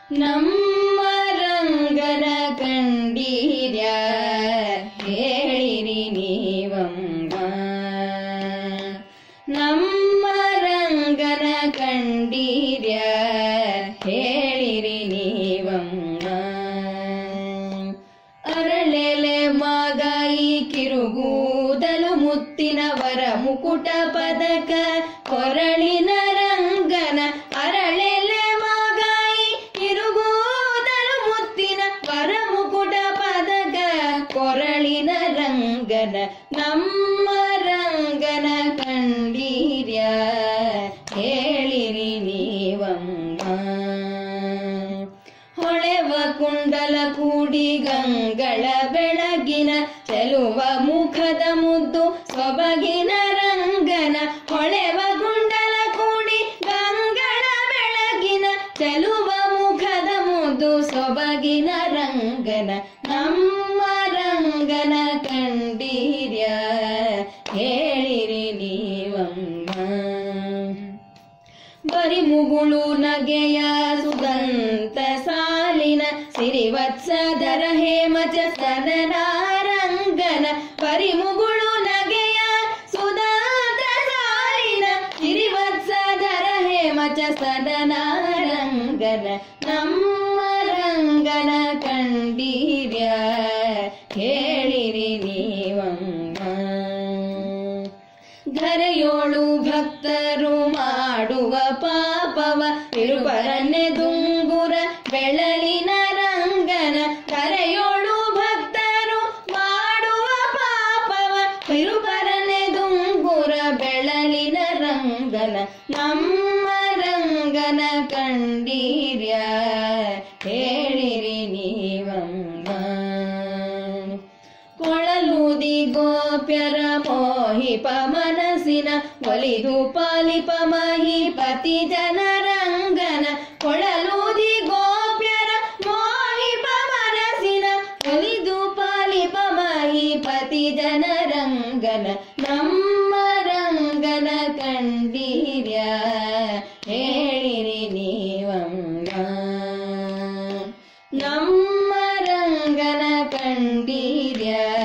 ನಮ್ಮ ರಂಗನ ಕಂಡೀರ್ಯ ಹೇಳಿರಿ ನೀವಮ್ಮ ನಮ್ಮ ರಂಗನ ಕಂಡೀರ್ಯ ಹೇಳಿರಿ ನೀವಮ್ಮ ಅರಳೆಲೆ ಮಾಗಾಯಿ ಕಿರುಗೂದಲು ಮುತ್ತಿನವರ ಮುಕುಟ ಪದಕ ಕೊರಳಿನ ರಂಗನ ಅರಳೆಲೆ ಮಾಗಾಯಿ ಕಿರುಗೂದಲು ಮುತ್ತಿನ ವರ ಮುಕುಟ ಪದಕ ಕೊರಳಿನ ರಂಗನ ನಮ್ಮ ರಂಗನ ಕಂಡೀರ್ಯ ಹೇಳಿರಿ ನೀವಮ್ಮ ಹೊಳೆವ ಕುಂಡಲ ಕೂಡಿ ಗಂಗಳ ಬೆಳಗಿನ ಚೆಲುವ ಮುಖದ ಮುದ್ದು ಸೊಬಗಿನ ರಂಗನ ಹೊಳೆವ ಕುಂಡಲ ಕೂಡಿ ಗಂಗಳ ಬೆಳಗಿನ ಚೆಲುವ ಮುಖದ ಮುದ್ದು ಸೊಬಗಿನ ರಂಗನ ನಮ್ಮ ರಂಗನ ಕಂಡೀರ್ಯ ಹೇಳಿರಿ ನೀವಮ್ಮ ಬರಿ ಮುಗುಳು ನಗೆಯ ಸುಗಂತ ಸಾಲಿನ ಸಿರಿವತ್ಸದರ ಹೇಮಚ ಸದನ ರಂಗನ ಬರಿ ಮುಗುಳು ನಗೆಯ ಸುಧಾತ ಸಾಲಿನ ಸಿರಿವತ್ಸದರ ಹೇಮಚ ಸದನ ರಂಗನ ನಮ್ಮ ರಂಗನ ಕಂಡೀರ್ಯ ಹೇಳಿರಿ ನೀವಮ್ಮ ಧರೆಯೋಳು ಭಕ್ತರು ಮಾಡುವ ಪಾಪವ ತಿರುಪರನ್ನೆ ದುಂಗುರ ಬೆಳಲಿನ ರಂಗನ ಧರೆಯೋಳು ಭಕ್ತರು ಮಾಡುವ ಪಾಪವ ತಿರುಪರನ್ನೆ ದುಂಗುರ ಬೆಳಲಿನ ರಂಗನ ನಮ್ಮ ರಂಗನ ಕಂಡೀರ್ಯ ಹೇಳಿರಿ ನೀವಮ್ಮ ಕೊಳಲೂದಿ ಗೋಪ್ಯರ ಮೋಹಿಪ ಮನಸ್ಸಿನ ಒಲಿದು ಪಾಲಿಪ ಮಹಿಪತಿ ಜನರಂಗನ ಕೊಳಲೂದಿ ಗೋಪ್ಯರ ಮೋಹಿಪ ಮನಸ್ಸಿನ ಒಲಿದು ಪಾಲಿಪ ಮಹಿಪತಿ ಜನರಂಗನ ನಮ್ಮ ರಂಗನ ಕಂಡೀರ್ಯ ಹೇಳಿರಿ ನೀವಮ್ಮ ನಮ್ಮ ರಂಗನ ಕಂಡೀರ್ಯ